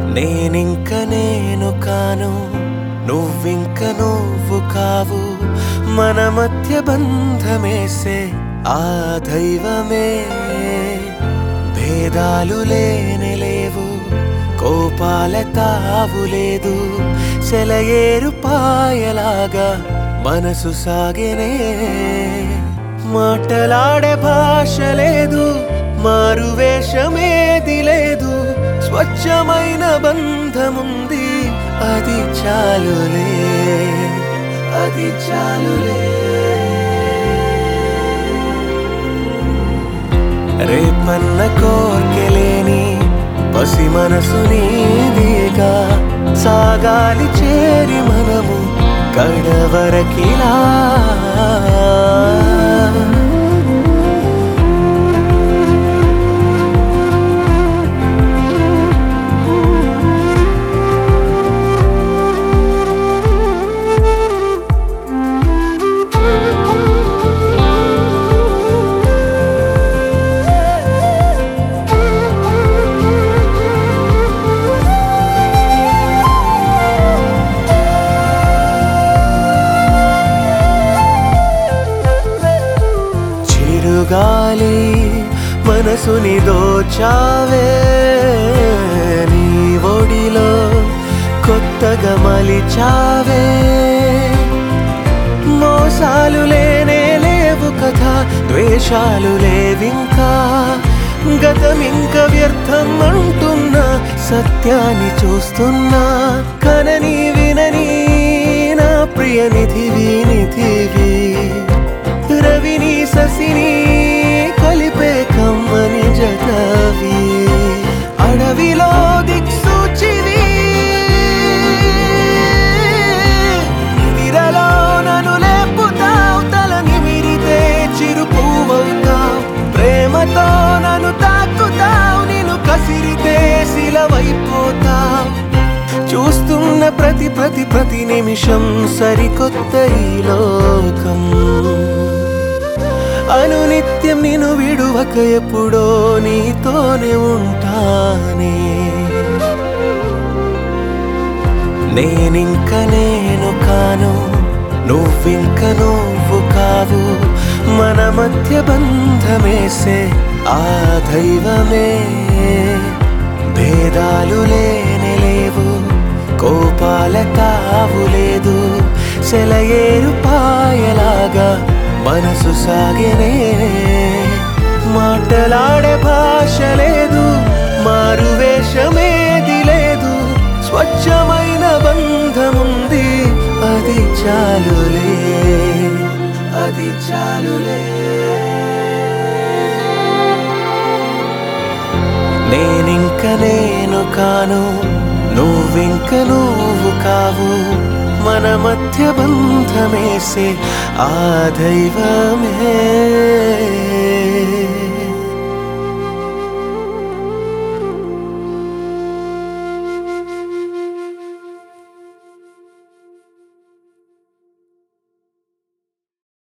నేనింక నేను కాను నువ్వింక నువ్వు కావు మన మధ్య బంధమేసే ఆ దైవమే భేదాలు లేనే లేవు కోపాల తావు లేదు సెలయేరు పాయలాగా మనసు సాగెనే మాటలాడే భాష లేదు మారు వేషమేది లేదు స్వచ్ఛమైన బంధముంది అది చాలులే అది చాలులే రేపన్న కోర్కెలేని పసి మనసు నీదిగా సాగాలి చేరి మనము కడవరకిలా చిరుగాలి మనసుని దోచావే నీ ఒడిలో కొత్తగా మలిచావే మోసాలు లేనే లేవు కదా ద్వేషాలు లేవింకా గతమింక వ్యర్థం అంటున్నా సత్యాన్ని చూస్తున్నా కనని వినని నా ప్రియ నిధివి నిధివి రవిని ససిని కలిపే కమ్మని జతవి అడవిలో దిక్సూచివి నిరలో నన్ను లేపుతావు తల నిమిరితే చిరుపువవుతావు ప్రేమతో నన్ను తాకుతావు నేను కసిరితే శిలవైపోతావు చూస్తున్న ప్రతి ప్రతి ప్రతి నిమిషం సరికొత్త ఈ లోకం అనునిత్యం నేను విడువక ఎప్పుడో నీతోనే ఉంటానే నేనింక నేను కాను నువ్వింక నువ్వు కావు మన మధ్య బంధమేసే ఆ దైవమే భేదాలు లేనే లేవు కోపాల తావు లేదు సెలయేరు పాయలాగా మనసు సాగెనే మాటలాడే భాష లేదు మారు వేషమేది లేదు స్వచ్ఛమైన బంధముంది అది చాలులే అది చాలులే నేనింక నేను కాను నువ్వింక నువ్వు కావు మన మధ్య బంధమేసే ఆ దైవమే